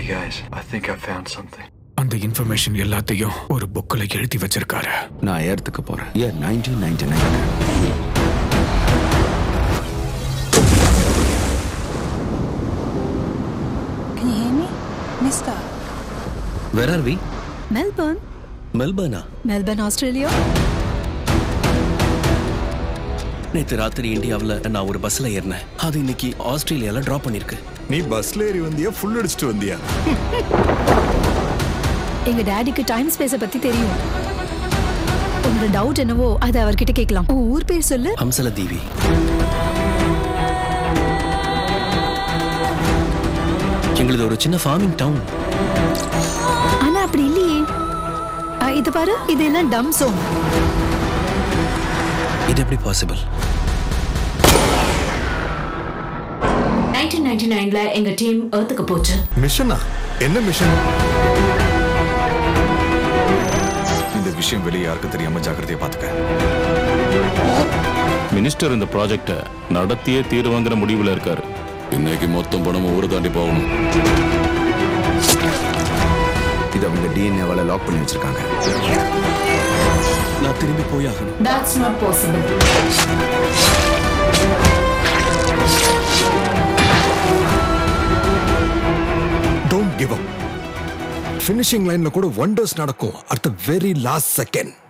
guys, I think I found something. அந்த information எல்லாத்தையும் ஒரு புக்கில் எழுதி வச்சிருக்காரு நான் ஏறத்துக்கு போறேன் ஏன் nineteen ninety nine Can you hear me? Mister. Where are we Melbourne. மெல்பர்னா Melbourne, Australia. நேற்று ராத்திரி இந்தியாவில் நான் ஒரு பஸ்ல ஏறினேன் அது இன்னைக்கு ஆஸ்திரேலியால டிராப் பண்ணிருக்கு நீ பஸ்ல ஏறி வந்தியா ஃபுல் அடிச்சுட்டு வந்தியா எங்க டாடிக்கு டைம் ஸ்பேஸ பத்தி தெரியும் உங்களோட டவுட் என்னவோ அதை அவர்கிட்ட கேட்கலாம் உன் ஊர் பேர் சொல்லு ஹம்சல தீவி எங்களுது ஒரு சின்ன ஃபார்மிங் டவுன் ஆனா அப்படி இல்லையே ஆ, இது பாரு இதெல்லாம் டம் சோம் இது எப்படி பாசிபிள் 1999ல எங்க டீம் ஏர்த்துக்கு போச்சு மிஷனா என்ன மிஷன் இந்த விஷயம் வெளியே யாருக்கு தெரியாம ஜாக்கிரதையா பாத்துக்க மினிஸ்டர் இந்த ப்ராஜெக்டை நடத்தியே தீருவாங்கிற முடிவில் இருக்காரு இன்னைக்கு மொத்தம் பணமும் ஊரை தாண்டி போகணும் இது அவங்க டிஎன்ஏவால லாக் பண்ணி வச்சிருக்காங்க நான் திரும்பி போய் ஆகணும் That's not possible. Don't give up finishing லைன்ல கூட ஒண்டர்ஸ் நடக்கும் at the very last second